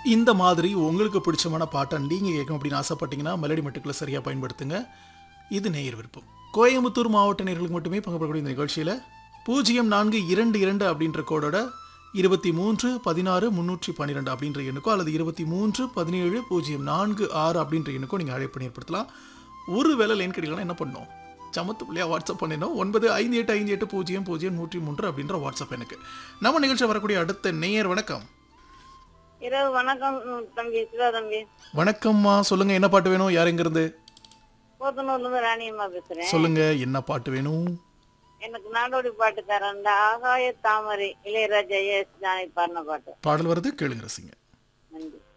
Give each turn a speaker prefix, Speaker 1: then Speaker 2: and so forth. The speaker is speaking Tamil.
Speaker 1: இந்த மாதிரி உங்களுக்கு பிடிச்சமான பாட்டை நீங்கள் கேட்கணும் அப்படின்னு ஆசைப்பட்டீங்கன்னா மெலடி மட்டுக்களை சரியாக பயன்படுத்துங்க இது நேயர் விருப்பம் கோயம்புத்தூர் மாவட்ட நேயர்களுக்கு மட்டுமே பங்கு பெறக்கூடிய இந்த நிகழ்ச்சியில் பூஜ்ஜியம் நான்கு இரண்டு இரண்டு அப்படின்ற கோடோட இருபத்தி மூன்று பதினாறு முந்நூற்றி பன்னிரெண்டு அப்படின்ற எண்ணுக்கோ அல்லது இருபத்தி மூன்று பதினேழு பூஜ்ஜியம் நான்கு ஆறு அப்படின்ற எண்ணுக்கோ நீங்கள் அழைப்பு ஏற்படுத்தலாம் ஒரு வேளை லைன் கிடைக்கலாம் என்ன பண்ணணும் சமத்து பிள்ளையா வாட்ஸ்அப் பண்ணிடணும் ஒன்பது ஐந்து எட்டு ஐந்து எட்டு பூஜ்ஜியம் பூஜ்ஜியம் நூற்றி மூன்று அப்படின்ற வாட்ஸ்அப் எனக்கு நம்ம நிகழ்ச்சி வரக்கூடிய அடுத்த நேயர் வணக்கம்
Speaker 2: இரவு வணக்கம் ம், தம்பி சிவா தம்பி
Speaker 1: வணக்கம்மா சொல்லுங்க என்ன பாட்டு வேணும் யார் எங்கிருந்து
Speaker 2: போத்தனூர்ல இருந்து ராணியம்மா பேசுறேன்
Speaker 1: சொல்லுங்க என்ன பாட்டு வேணும்
Speaker 2: எனக்கு நாடோடி பாட்டு தரேன் இந்த ஆகாய தாமரை இளையராஜா எஸ் ஜானி பாடின பாட்டு
Speaker 1: பாடல் வருது கேளுங்க ரசிங்க
Speaker 2: நன்றி